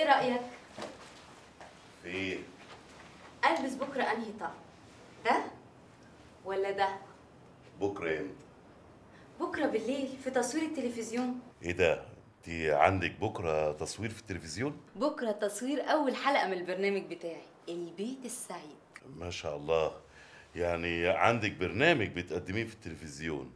ايه رايك في ايه البس بكره انهي طقم ده ولا ده بكره امتى بكره بالليل في تصوير التلفزيون ايه ده انت عندك بكره تصوير في التلفزيون بكره تصوير اول حلقه من البرنامج بتاعي البيت السعيد ما شاء الله يعني عندك برنامج بتقدميه في التلفزيون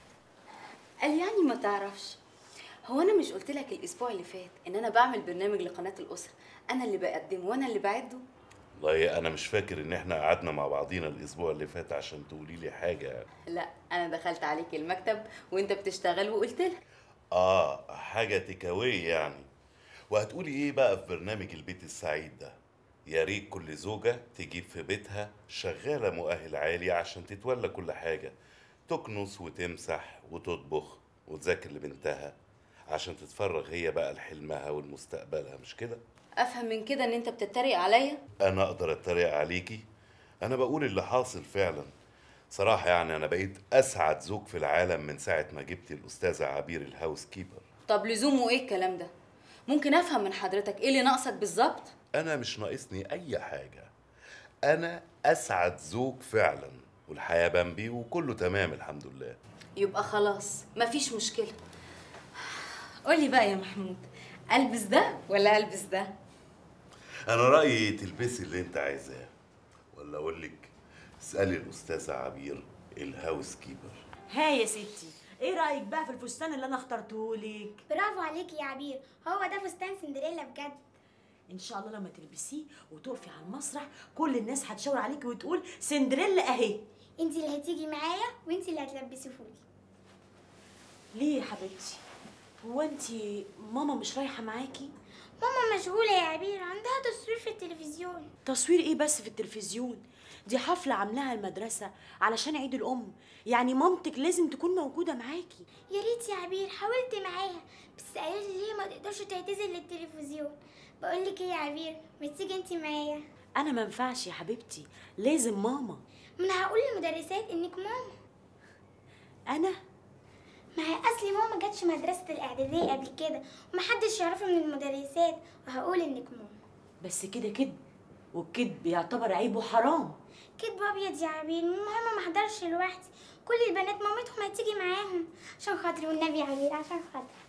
قال يعني ما تعرفش هو انا مش قلت لك الاسبوع اللي فات ان انا بعمل برنامج لقناه الاسره انا اللي بقدمه وانا اللي بعده والله انا مش فاكر ان احنا قعدنا مع بعضينا الاسبوع اللي فات عشان تقولي لي حاجه لا انا دخلت عليك المكتب وانت بتشتغل وقلت لك اه حاجه تكاويه يعني وهتقولي ايه بقى في برنامج البيت السعيد ده يا ريت كل زوجة تجيب في بيتها شغالة مؤهل عالي عشان تتولى كل حاجة تكنس وتمسح وتطبخ وتذاكر لبنتها عشان تتفرغ هي بقى لحلمها ولمستقبلها مش كده؟ افهم من كده ان انت بتتريق عليا أنا أقدر أتريق عليكي؟ أنا بقول اللي حاصل فعلا صراحة يعني أنا بقيت أسعد زوج في العالم من ساعة ما جبت الأستاذة عبير الهاوس كيبر طب لزومه ايه الكلام ده ممكن افهم من حضرتك ايه اللي ناقصك بالظبط أنا مش ناقصني أي حاجة أنا أسعد زوج فعلا والحياة بمبي وكله تمام الحمد لله يبقى خلاص مفيش مشكله قولي بقى يا محمود البس ده ولا البس ده أنا رأيي تلبسي اللي أنت عايزاه ولا أقول لك اسألي الأستاذة عبير الهاوس كيبر ها يا ستي ايه رايك بقى في الفستان اللي انا اخترته لك برافو عليكي يا عبير هو ده فستان سندريلا بجد ان شاء الله لما تلبسيه وتقفي على المسرح كل الناس هتشاور عليكي وتقول سندريلا اهي انت اللي هتيجي معايا وانت اللي هتلبسي فولي ليه يا حبيبتي هو انت ماما مش رايحه معاكي ماما مشغولة يا عبير عندها تصوير في التلفزيون تصوير ايه بس في التلفزيون دي حفله عاملاها المدرسه علشان عيد الام يعني مامتك لازم تكون موجوده معاكي يا ريت يا عبير حاولت معاها بس قالت لي ليه ما تقدرش تعتذر للتلفزيون بقول لك ايه يا عبير ما تيجي انت معايا انا ما ينفعش يا حبيبتي لازم ماما ما انا هقول للمدرسات انك ماما انا ما هي اصلي ماما جاتش مدرسة الاعدادية قبل كده ومحدش يعرفها من المدرسات وهقول انك ماما بس كده كده والكذب يعتبر عيب وحرام كدب ابيض يا عبير المهم ما احضرش لوحدي كل البنات مامتهم هتيجي معاهم عشان خاطري والنبي يا عبير عشان خاطري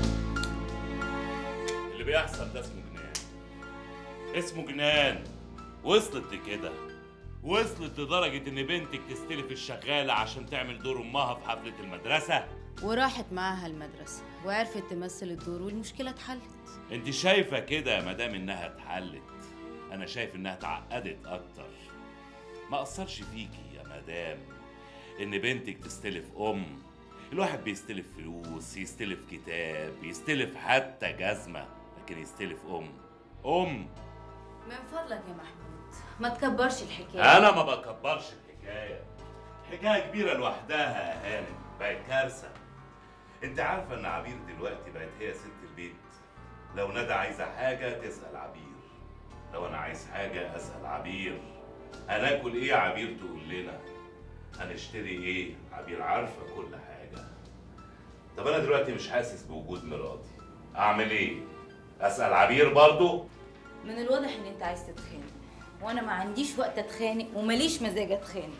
اللي بيحصل ده اسمه جنان اسمه جنان وصلت لكده وصلت لدرجة إن بنتك تستلف الشغالة عشان تعمل دور أمها في حفلة المدرسة وراحت معاها المدرسه وعرفت تمثل الدور والمشكله اتحلت انت شايفه كده يا مدام انها اتحلت انا شايف انها اتعقدت اكتر ما اثرش فيكي يا مدام ان بنتك تستلف ام الواحد بيستلف فلوس يستلف كتاب يستلف حتى جزمه لكن يستلف ام ام من فضلك يا محمود ما تكبرش الحكايه انا ما بكبرش الحكايه حكايه كبيره لوحدها يا هانم بقت كارثه انت عارفه ان عبير دلوقتي بقت هي ست البيت لو ندى عايزه حاجه تسال عبير لو انا عايز حاجه اسال عبير هناكل ايه عبير تقول لنا هنشتري ايه عبير عارفه كل حاجه طب انا دلوقتي مش حاسس بوجود مراتي اعمل ايه اسال عبير برضو من الواضح ان انت عايز تتخانق وانا ما عنديش وقت اتخانق ومليش مزاج اتخانق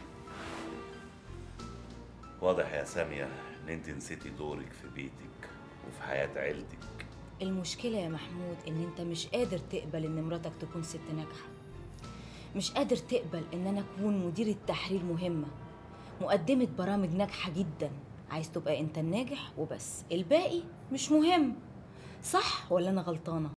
واضح يا سامية إن أنت نسيتي دورك في بيتك وفي حياة عيلتك المشكلة يا محمود إن أنت مش قادر تقبل إن مراتك تكون ست ناجحة مش قادر تقبل إن أنا أكون مديرة تحرير مهمة مقدمة برامج ناجحة جدا عايز تبقى أنت الناجح وبس الباقي مش مهم صح ولا أنا غلطانة؟